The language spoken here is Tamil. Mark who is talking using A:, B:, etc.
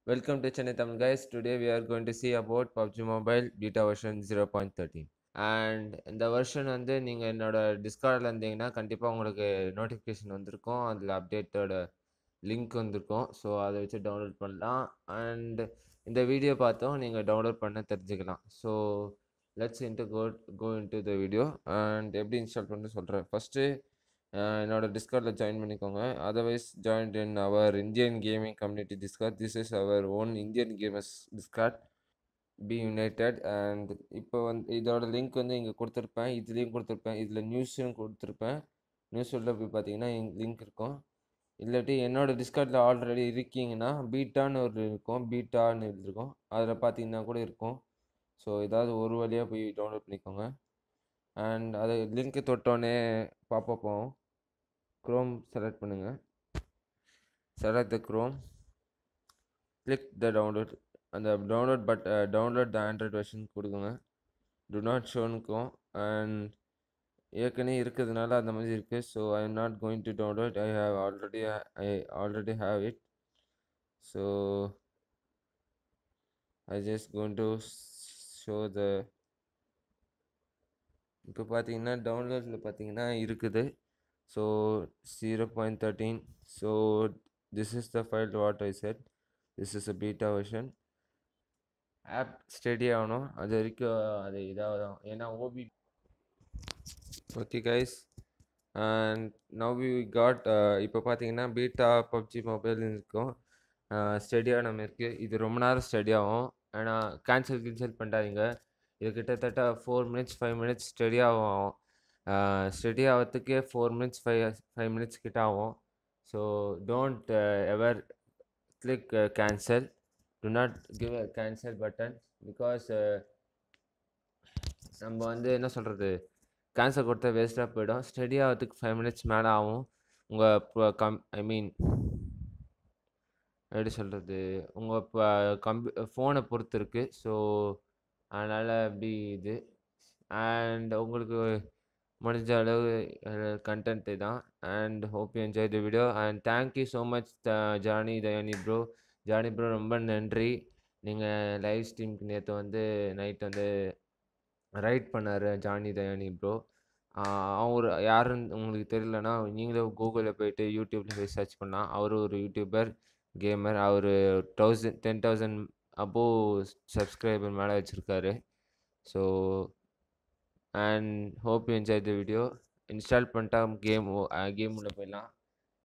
A: Welcome to Chennai Tamil guys. Today we are going to see about PUBG Mobile beta version 0.13. And இந்த வெர்ஷன் வந்து நீங்கள் என்னோட டிஸ்கார்டில் இருந்தீங்கன்னா கண்டிப்பாக உங்களுக்கு நோட்டிஃபிகேஷன் வந்திருக்கும் அதில் அப்டேட்டோட லிங்க் வந்திருக்கும் ஸோ அதை வச்சு டவுன்லோட் பண்ணலாம் அண்ட் இந்த வீடியோ பார்த்தோம் நீங்கள் டவுன்லோட் பண்ண தெரிஞ்சுக்கலாம் so let's into go go into the video and எப்படி இன்ஸ்டால் பண்ணி சொல்கிறேன் ஃபஸ்ட்டு என்னோட டிஸ்கார்டில் ஜாயின் பண்ணிக்கோங்க otherwise join in our Indian gaming community Discord this is our own Indian gamers Discord be united and இப்போ வந்து இதோட லிங்க் வந்து இங்கே கொடுத்துருப்பேன் இதுலேயும் கொடுத்துருப்பேன் இதில் நியூஸும் கொடுத்துருப்பேன் நியூஸ் உள்ள போய் பார்த்தீங்கன்னா லிங்க் இருக்கும் இல்லாட்டி என்னோடய டிஸ்கார்டில் ஆல்ரெடி இருக்கீங்கன்னா பீட்டான்னு ஒரு இருக்கும் பீட்டான்னு இருக்கும் அதில் பார்த்தீங்கன்னா கூட இருக்கும் ஸோ ஏதாவது ஒரு வழியாக போய் டவுன்லோட் பண்ணிக்கோங்க அண்ட் அது லிங்க்கு தொட்டோன்னே பாப்பப் போகும் க்ரோம் செலக்ட் பண்ணுங்கள் select the Chrome click the download அந்த download but download the Android version கொடுக்குங்க டு நாட் ஷோனுக்கும் அண்ட் ஏற்கனவே இருக்கிறதுனால அந்த மாதிரி இருக்குது so I am not going to download I have already I already have it so I just going to show the இப்போ பார்த்தீங்கன்னா டவுன்லோடில் பார்த்தீங்கன்னா இருக்குது so zero point thirteen so this is the file what I said this is a beta version app steady ஆகணும் அது வரைக்கும் அது இதாகும் ஏன்னா ஓபி okay guys and now we got இப்போ பார்த்தீங்கன்னா பீட்டா பப்ஜி மொபைல் இருக்கும் ஸ்டடியாக நம்ம இருக்குது இது ரொம்ப நேரம் ஸ்டடி ஆகும் ஆனால் கேன்சல் கேன்சல் பண்ணாதீங்க இது கிட்டத்தட்ட four minutes five minutes steady ஆகும் ஸ்டடி ஆகிறதுக்கே four minutes five five minutes கிட்ட ஆகும் so don't ever click cancel do not give a cancel button because நம்ம வந்து என்ன சொல்கிறது கேன்சல் கொடுத்தா வேஸ்ட்டாக போயிடும் ஸ்டடி ஆகிறதுக்கு ஃபைவ் மினிட்ஸ் மேலே ஆகும் உங்கள் கம் ஐ மீன் எப்படி சொல்கிறது உங்கள் இப்போ கம்ப்யூ ஃபோனை பொறுத்து இருக்குது ஸோ அதனால் அப்படி இது அண்ட் உங்களுக்கு முடிஞ்ச அளவு கண்டென்ட் தான் and hope you enjoy the video and thank you so much Jani Dayani bro Jani bro ரொம்ப நன்றி நீங்கள் லைவ் ஸ்ட்ரீம்க்கு நேற்று வந்து நைட் வந்து ரைட் பண்ணார் ஜானி தயானி ப்ரோ அவர் யாருன்னு உங்களுக்கு தெரியலனா நீங்களும் கூகுளில் போயிட்டு யூடியூப்பில் போய் சர்ச் பண்ணால் அவர் ஒரு யூடியூபர் கேமர் அவர் thousand ten thousand above subscriber மேலே வச்சுருக்காரு so and hope you enjoy the video install பண்ணிட்டா கேம் கேம் உள்ள போயிடலாம்